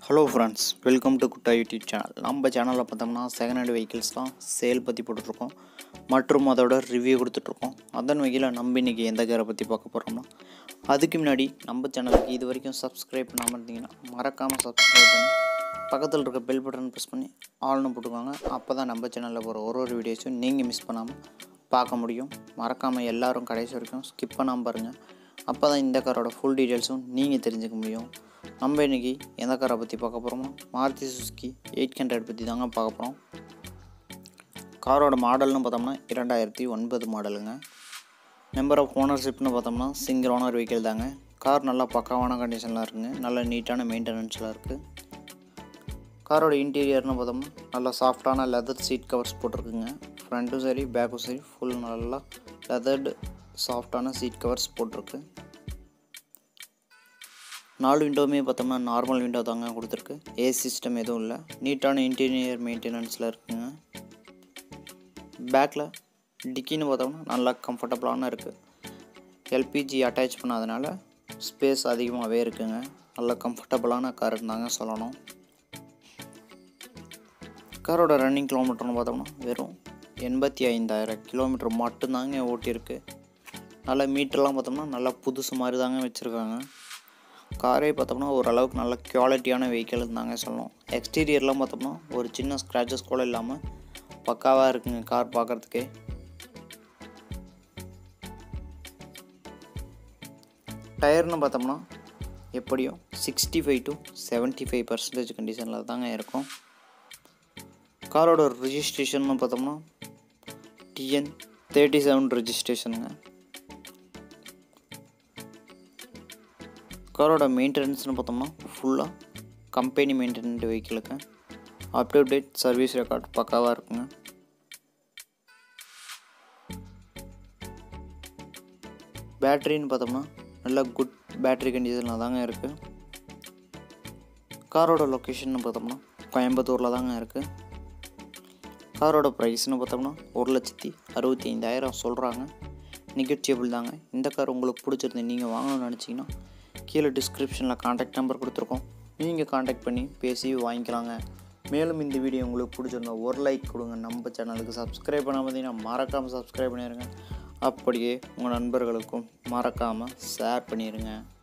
hello friends welcome to குட்டா YouTube channel நம்ம சேனலில் பார்த்தோம்னா செகண்ட் ஹேண்ட் வெஹிக்கிள்ஸ் தான் சேல் பற்றி போட்டுட்ருக்கோம் மற்றும் அதோட ரிவ்யூ கொடுத்துட்ருக்கோம் அதன் வகையில் நம்ம இன்றைக்கி எந்த காரை பற்றி பார்க்க போகிறோம்னா அதுக்கு முன்னாடி நம்ம சேனலுக்கு இது வரைக்கும் சப்ஸ்கிரைப் பண்ணாமல் இருந்தீங்கன்னா மறக்காமல் சப்ஸ்கிரைப் பண்ணி பக்கத்தில் இருக்க பெல் பட்டன் ப்ரெஸ் பண்ணி ஆல்னு போட்டுக்கோங்க அப்போ தான் நம்ம சேனலில் போகிற ஒரு ஒரு வீடியோஸும் நீங்கள் மிஸ் பண்ணாமல் பார்க்க முடியும் மறக்காமல் எல்லாரும் கடைசி வரைக்கும் ஸ்கிப் பண்ணாமல் பாருங்கள் அப்போ தான் இந்த காரோட ஃபுல் டீட்டெயில்ஸும் நீங்கள் தெரிஞ்சுக்க முடியும் நம்ம இன்றைக்கி எந்த காரை பற்றி பார்க்க போகிறோம்னா மாருதி சுசுக்கி எயிட் ஹண்ட்ரட் பற்றி தாங்க பார்க்க போகிறோம் காரோட மாடல்னு பார்த்தோம்னா இரண்டாயிரத்தி ஒன்பது மாடலுங்க நம்பர் ஆஃப் ஓனர்ஷிப்னு பார்த்தோம்னா சிங்கிள் ஓனர் வெஹிக்கிள் தாங்க கார் நல்லா பக்காவான கண்டிஷனில் இருக்குங்க நல்ல நீட்டான மெயின்டெனன்ஸில் இருக்குது காரோட இன்டீரியர்னு பார்த்தோம்னா நல்லா சாஃப்டான லெதர் சீட் கவர்ஸ் போட்டிருக்குங்க ஃப்ரண்ட்டும் சரி பேக்கும் சரி ஃபுல் நல்லா லெதர்டு சாஃப்டான சீட் கவர்ஸ் போட்டிருக்கு நாலு விண்டோவுமே பார்த்தோம்னா நார்மல் விண்டோ தாங்க கொடுத்துருக்கு ஏசி சிஸ்டம் எதுவும் இல்லை நீட்டான இன்டீரியர் மெயின்டெனன்ஸில் இருக்குங்க பேக்கில் டிக்கின்னு பார்த்தோம்னா நல்லா கம்ஃபர்டபுளான இருக்குது எல்பிஜி அட்டாச் பண்ணாதனால ஸ்பேஸ் அதிகமாகவே இருக்குங்க நல்ல கம்ஃபர்டபுளான காருன்னு தாங்க சொல்லணும் காரோட ரன்னிங் கிலோமீட்டர்னு பார்த்தோம்னா வெறும் எண்பத்தி ஐந்தாயிரம் கிலோமீட்டர் மட்டும்தாங்க ஓட்டியிருக்கு நல்ல மீட்டர்லாம் பார்த்தோம்னா நல்லா புதுசு மாதிரி தாங்க வச்சுருக்காங்க காரே பார்த்தோம்னா ஓரளவுக்கு நல்ல குவாலிட்டியான வெஹிக்கிள் தாங்க சொல்லணும் எக்ஸ்டீரியர்லாம் பார்த்தோம்னா ஒரு சின்ன ஸ்க்ராச்சஸ் கூட இல்லாமல் பக்காவாக இருக்குங்க கார் பார்க்குறதுக்கே டயர்னு பார்த்தோம்னா எப்படியும் sixty five to seventy five percentage கண்டிஷனில் தாங்க இருக்கும் காரோட ரிஜிஸ்ட்ரேஷன் பார்த்தோம்னா டிஎன் தேர்ட்டி செவன் ரிஜிஸ்ட்ரேஷனுங்க காரோட மெயின்டெனன்ஸ்னு பார்த்தோம்னா ஃபுல்லாக கம்பெனி மெயின்டெனன்ட் வெஹிக்கிளுக்கு up to date service record பக்காவாக இருக்குங்க பேட்ரின்னு பார்த்தோம்னா நல்ல குட் பேட்ரி கண்டிஷனில் தாங்க இருக்குது காரோட லொக்கேஷன் பார்த்தோம்னா கோயம்புத்தூரில் தாங்க இருக்குது காரோட ப்ரைஸ்னு பார்த்தோம்னா ஒரு லட்சத்தி அறுபத்தி ஐந்தாயிரம் சொல்கிறாங்க நெகோச்சியபிள் தாங்க இந்த கார் உங்களுக்கு பிடிச்சிருந்து நீங்கள் வாங்கணும்னு நினச்சிங்கன்னா கீழே டிஸ்கிரிப்ஷனில் காண்டாக்ட் நம்பர் கொடுத்துருக்கோம் நீங்கள் காண்டாக்ட் பண்ணி பேசி வாங்கிக்கலாங்க மேலும் இந்த வீடியோ உங்களுக்கு பிடிச்சிருந்தா ஒரு லைக் கொடுங்க நம்ம சேனலுக்கு சப்ஸ்கிரைப் பண்ணாமல் பார்த்தீங்கன்னா மறக்காமல் சப்ஸ்கிரைப் பண்ணிடுங்க அப்படியே உங்கள் நண்பர்களுக்கும் மறக்காமல் ஷேர் பண்ணிடுங்க